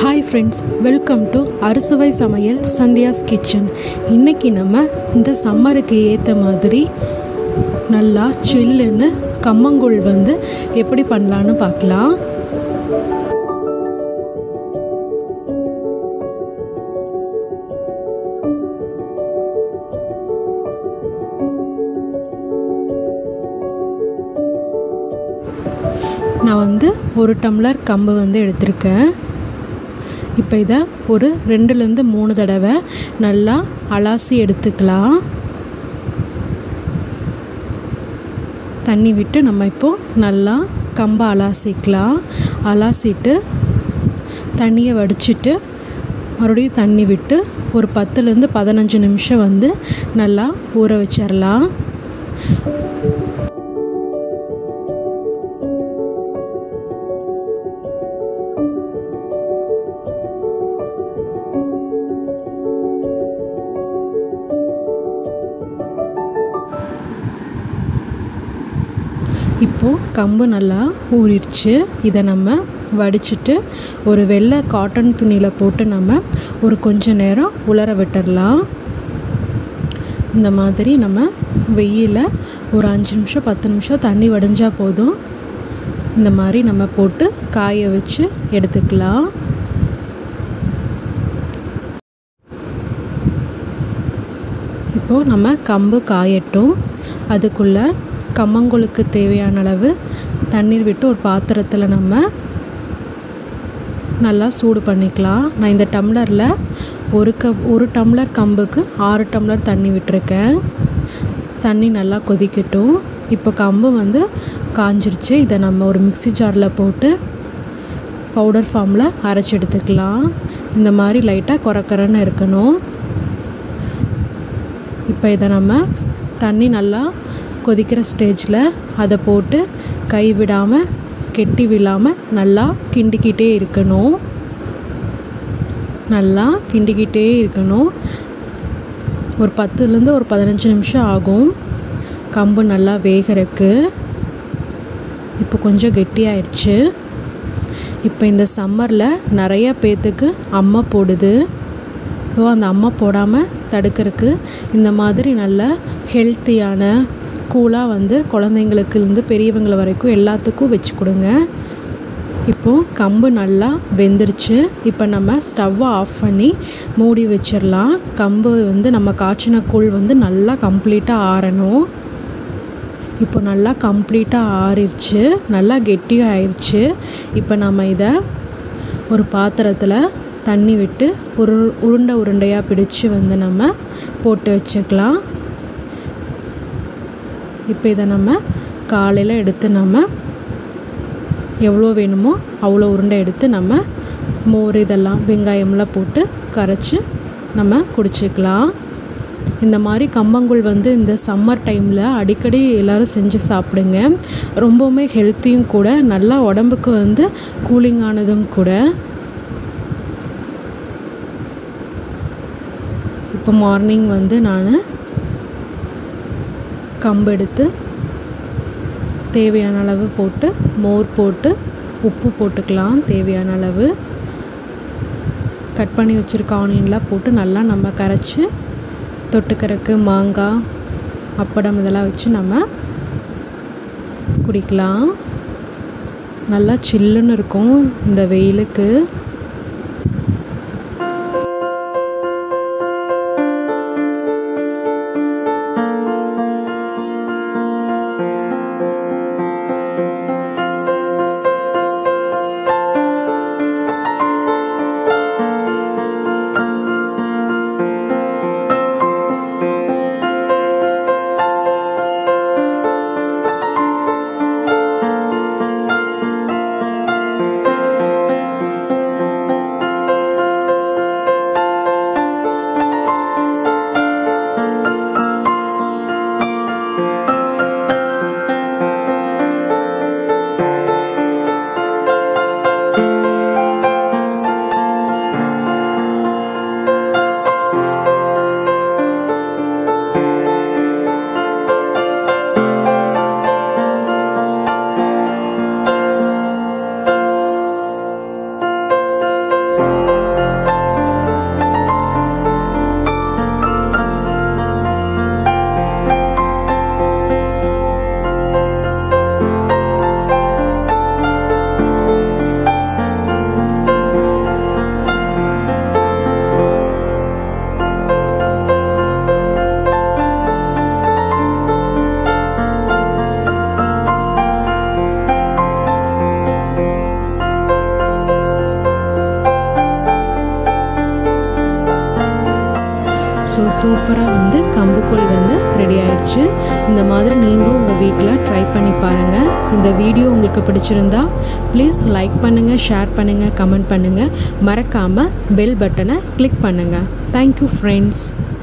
hi friends welcome to அறுசுவை சமையல் Sandhya's kitchen இன்னைக்கு நம்ம இந்த சம்மருக்கு ஏற்ற மாதிரி நல்லா சில்லுன்னு கம்மங்கூழ் வந்து எப்படி பண்ணலான்னு பார்க்கலாம் நான் வந்து ஒரு டம்ளர் கம்பு வந்து எடுத்திருக்கேன் இப்போ இதை ஒரு ரெண்டுலேருந்து மூணு தடவை நல்லா அலாசி எடுத்துக்கலாம் தண்ணி விட்டு நம்ம இப்போது நல்லா கம்பை அலாசிக்கலாம் அலாசிட்டு தண்ணியை வடிச்சிட்டு மறுபடியும் தண்ணி விட்டு ஒரு பத்துலேருந்து பதினஞ்சு நிமிஷம் வந்து நல்லா ஊற வச்சிடலாம் இப்போது கம்பு நல்லா ஊறிடுச்சு இதை நம்ம வடிச்சிட்டு ஒரு வெள்ளை காட்டன் துணியில் போட்டு நம்ம ஒரு கொஞ்ச நேரம் உலர விட்டுடலாம் இந்த மாதிரி நம்ம வெயிலில் ஒரு அஞ்சு நிமிஷம் பத்து நிமிஷம் தண்ணி வடிஞ்சால் போதும் இந்த மாதிரி நம்ம போட்டு காய வச்சு எடுத்துக்கலாம் இப்போது நம்ம கம்பு காயட்டும் அதுக்குள்ளே கம்மங்கூழுக்கு தேவையான அளவு தண்ணீர் விட்டு ஒரு பாத்திரத்தில் நம்ம நல்லா சூடு பண்ணிக்கலாம் நான் இந்த டம்ளரில் ஒரு கப் ஒரு டம்ளர் கம்புக்கு ஆறு டம்ளர் தண்ணி விட்டுருக்கேன் தண்ணி நல்லா கொதிக்கட்டும் இப்போ கம்பு வந்து காஞ்சிருச்சு இதை நம்ம ஒரு மிக்சி ஜாரில் போட்டு பவுடர் ஃபார்மில் அரைச்சி எடுத்துக்கலாம் இந்த மாதிரி லைட்டாக குறக்கறன்னு இருக்கணும் இப்போ இதை நம்ம தண்ணி நல்லா கொதிக்கிற ஸ்டேஜில் அதை போட்டு கை விடாமல் கெட்டி விழாமல் நல்லா கிண்டிக்கிட்டே இருக்கணும் நல்லா கிண்டிக்கிட்டே இருக்கணும் ஒரு பத்துலேருந்து ஒரு பதினஞ்சு நிமிஷம் ஆகும் கம்பு நல்லா வேகிறதுக்கு இப்போ கொஞ்சம் கெட்டியாயிடுச்சு இப்போ இந்த சம்மரில் நிறைய பேர்த்துக்கு அம்மை போடுது ஸோ அந்த அம்மா போடாமல் தடுக்கிறதுக்கு இந்த மாதிரி நல்ல ஹெல்த்தியான கூலாக வந்து குழந்தைங்களுக்கு இருந்து பெரியவங்களை வரைக்கும் எல்லாத்துக்கும் வச்சு கொடுங்க இப்போது கம்பு நல்லா வெந்துருச்சு இப்போ நம்ம ஸ்டவ்வை ஆஃப் பண்ணி மூடி வச்சிடலாம் கம்பு வந்து நம்ம காய்ச்சின கூழ் வந்து நல்லா கம்ப்ளீட்டாக ஆறணும் இப்போ நல்லா கம்ப்ளீட்டாக ஆறிடுச்சு நல்லா கெட்டியும் ஆயிடுச்சு இப்போ நம்ம இதை ஒரு பாத்திரத்தில் தண்ணி விட்டு உரு உருண்டை உருண்டையாக பிடிச்சு வந்து நம்ம போட்டு வச்சுக்கலாம் இப்போ இதை நம்ம காலையில் எடுத்து நம்ம எவ்வளோ வேணுமோ அவ்வளோ உருண்டை எடுத்து நம்ம மோர் இதெல்லாம் வெங்காயம்லாம் போட்டு கரைச்சி நம்ம குடிச்சிக்கலாம் இந்த மாதிரி கம்பங்கூழ் வந்து இந்த சம்மர் டைமில் அடிக்கடி எல்லோரும் செஞ்சு சாப்பிடுங்க ரொம்பவுமே ஹெல்த்தியும் கூட நல்லா உடம்புக்கு வந்து கூலிங்கானதும் கூட இப்போ மார்னிங் வந்து நான் கம்பு எடுத்து தேவையான அளவு போட்டு மோர் போட்டு உப்பு போட்டுக்கலாம் தேவையான அளவு கட் பண்ணி வச்சுருக்க ஆனியன்லாம் போட்டு நல்லா நம்ம கரைச்சி தொட்டுக்கறக்கு மாங்காய் அப்படம் இதெல்லாம் வச்சு நம்ம குடிக்கலாம் நல்லா சில்லுன்னு இருக்கும் இந்த வெயிலுக்கு ஸோ சூப்பராக வந்து கம்புக்கூழ் வந்து ரெடி ஆயிடுச்சு இந்த மாதிரி நீங்களும் உங்கள் வீட்டில் ட்ரை பண்ணி பாருங்கள் இந்த வீடியோ உங்களுக்கு பிடிச்சிருந்தா ப்ளீஸ் லைக் பண்ணுங்கள் ஷேர் பண்ணுங்கள் கமெண்ட் பண்ணுங்கள் மறக்காமல் பெல் பட்டனை கிளிக் பண்ணுங்கள் தேங்க்யூ ஃப்ரெண்ட்ஸ்